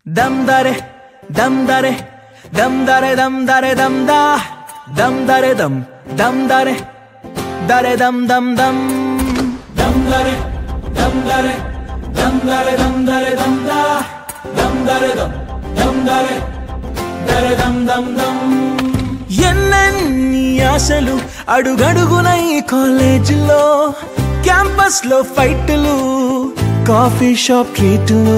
దమ్ దరే దమ్ దరే దమ్ దరే దమ్ దరే దమ్ దా దమ్ దరే దమ్ దమ్ దరే దరే దమ్ దమ్ దమ్ దమ్ దరే దమ్ దరే దమ్ దరే దమ్ దరే దమ్ దా దమ్ దరే దమ్ దమ్ దరే దరే దమ్ దమ్ దమ్ ఎన్నెన్ని ఆశలు అడుగడుగున ఈ కాలేజీలో క్యాంపస్ లో ఫైట్లు కాఫీ షాప్ ట్రీట్లు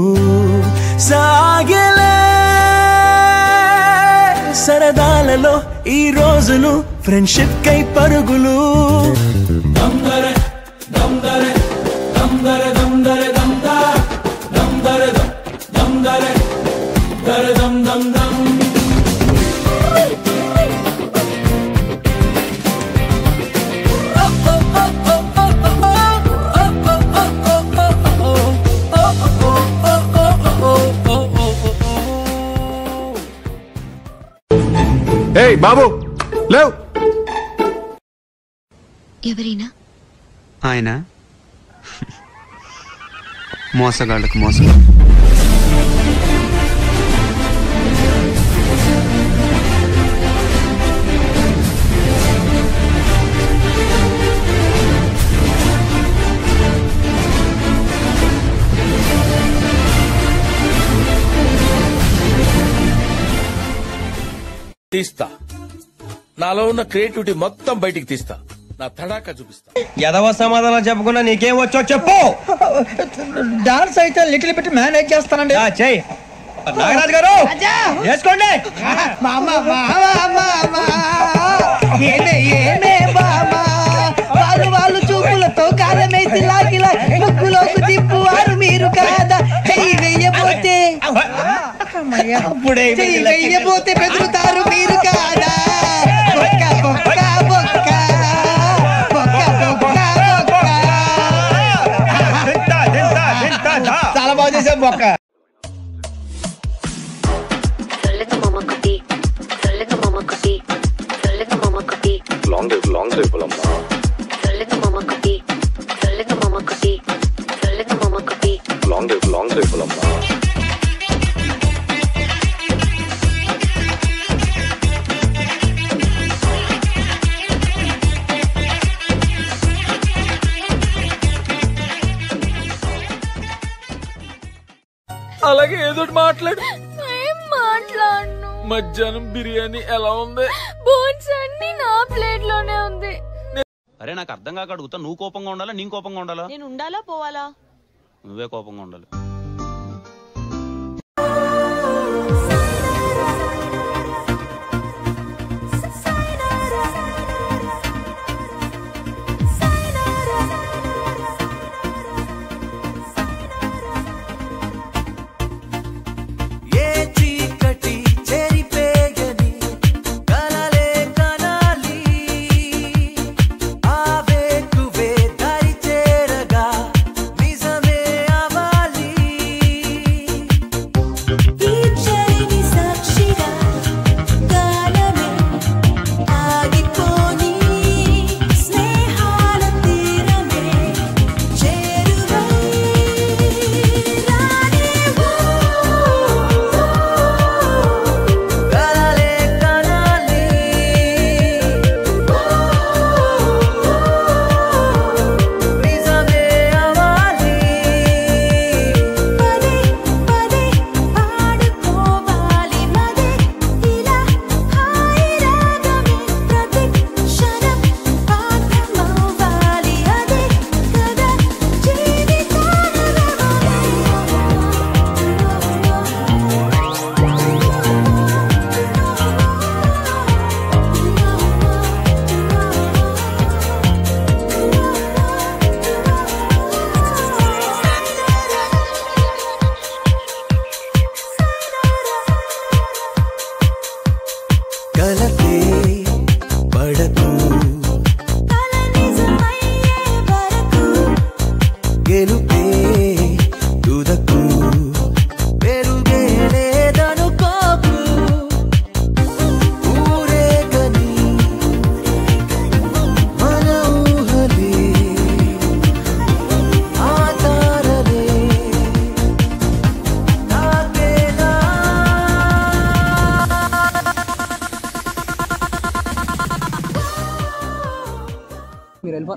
సాగలే సరదాలలో ఈ రోజులు ఫ్రెండ్షిప్ కై పరుగులు దమ్దరే దమ్దరే దమ్దరే దమ్దరే దమ్దా దమ్దరే దమ్ దమ్దరే దరే దమ్ దమ్ దమ్ ఏయ్ బాబు లేవ్ ఎవరైనా ఆయన మోసగాళ్ళకు మోసం తీస్తా నాలో ఉన్న క్రియేటివిటీ మొత్తం బయటికి తీస్తా నా తడాక చూపిస్తా ఎదవ సమాధానం చెప్పకుండా నీకేం వచ్చో చెప్పు డాన్స్ అయితే లిటిల్ బిట్ మేనేజ్ చేస్తానండి ఆ, చెయ్ నాగరాజు గారు వేసుకోండి మామ మామ మామ ఏమే ఏమే మామ వాళ్ళు వాళ్ళు చూపులతో కాలమేసి లాగిలా ముక్కులోకి తిప్పువారు మీరు కాదా చెయ్యి వెయ్యబోతే అమ్మయ్య. అప్పుడే చెయ్యి వెయ్యబోతే బెదురుతారు మీరు కాదా బొక్క బొక్క బొక్క బొక్క బొక్క బొక్క తింటా, తింటా, తింటా, దా. చాలా బాగా చేసావు బొక్క சொல்லுங்க மாமா குட்டி சொல்லுங்க மாமா குட்டி சொல்லுங்க மாமா குட்டி లాంగ్ డ్రైవ్ లాంగ్ డ్రైవ్ పోలమ్మా சொல்லுங்க மாமா குட்டி சொல்லுங்க மாமா குட்டி சொல்லுங்க மாமா குட்டி లాంగ్ డ్రైవ్ లాంగ్ డ్రైవ్ పోలమ్మా అలాగే ఏదో ఒకటి మాట్లాడు ఏం మాట్లాడను మధ్యాహ్నం బిర్యానీ ఎలా ఉంది బోన్స్ అన్ని నా ప్లేట్ లోనే ఉంది అరే నాకు అర్థం కాక అడుగుతా నువ్వు కోపంగా ఉండాలా నేను కోపంగా ఉండాలా నేను ఉండాలా పోవాలా నువ్వే కోపంగా ఉండాలి ఏ చీకటి చెరిపేయని కలలే కనాలి ఆవేకువే దరి చేరగా నిజమే అవాలి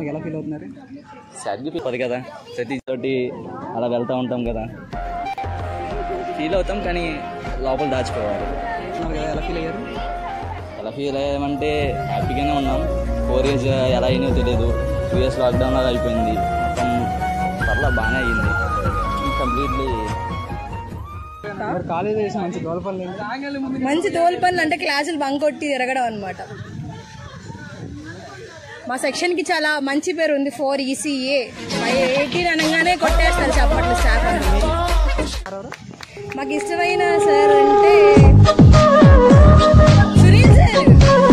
దానికి ఎలా ఫీల్ అవుతున్నారు సరిగిపోతుంది కదా సతీష్ తోటి అలా వెళ్తూ ఉంటాం కదా ఫీల్ అవుతాం కానీ లోపల దాచుకోవాలి కదా ఎలా ఫీల్ అయ్యారు ఎలా ఫీల్ అయ్యామంటే హ్యాపీగానే ఉన్నాం ఫోర్ ఇయర్స్ ఎలా అయినో తెలియదు టూ ఇయర్స్ లాక్డౌన్ లాగా అయిపోయింది మొత్తం పర్లా బాగానే అయ్యింది కంప్లీట్లీ కాలేజ్ చేసి మంచి గోల్పల్లి మంచి తోలు పనులు అంటే క్లాసులు బంక్ కొట్టి తిరగడం అనమాట మా సెక్షన్ కి చాలా మంచి పేరు ఉంది ఫోర్ ఈసీఏ ఎయిటీన్ అనగానే కొట్టేస్తారు చప్పట్లు స్టాఫ్ మాకు ఇష్టమైన సార్ అంటే సునీల్ సార్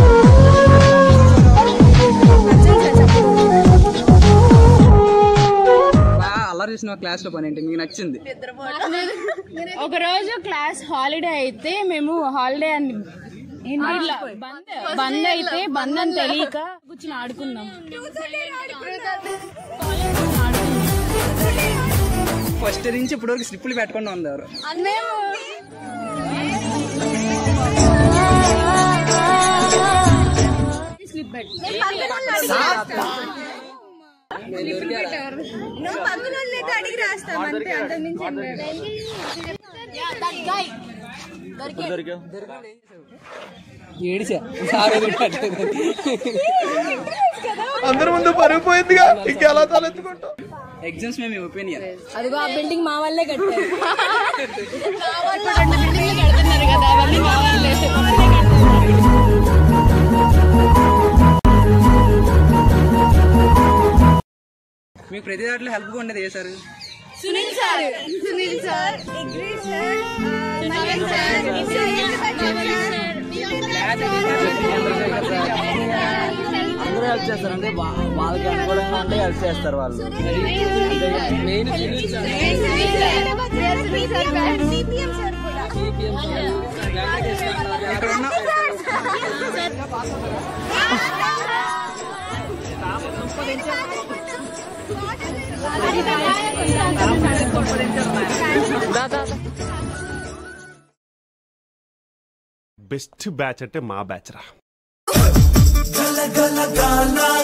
నచ్చండి సార్ చెప్పండి. బాగా అల్లరి చేసిన క్లాస్ లో పని ఏంటి మీకు నచ్చింది ఒక రోజు క్లాస్ హాలిడే అయితే మేము హాలిడే అని ఏంటి ఇట్లా బంద్ బంద్ అయితే బంద్ అని తెలియక కూర్చుని ఆడుకున్నాం ఫస్ట్ నుంచి ఇప్పటి వరకు స్లిప్పులు పెట్టకుండా ఉన్నారు మేము నువ్వు పక్కన వాళ్ళైతే అడిగి రాస్తాం అంతే అంతకుమించి ఏం లేదు. ఏడిచా సార్ అందరి ముందు పరుగు పోయిందిగా ఇంకెలా తలెత్తుకుంటాం ఎగ్జామ్స్ మేము ఒపీనియన్ అదిగో ఆ బిల్డింగ్ మా వాళ్ళే కట్టారు రెండు బిల్డింగ్లు కడుతున్నారు కదా అవన్నీ కావాలి మీకు ప్రతి దాంట్లో హెల్ప్ ఉండేది ఏ sir Sunil sir Sunil sir English sir Malayalam sir అందరూ హెల్ప్ చేస్తారు అంటే వా- వాళ్ళకి అనుకూలంగా ఉంటే హెల్ప్ చేస్తారు వాళ్ళు మెయిన్ ఇక్కడ ఉన్న బెస్ట్ బ్యాచ్ అంటే మా బ్యాచ్ రా గల గల గానా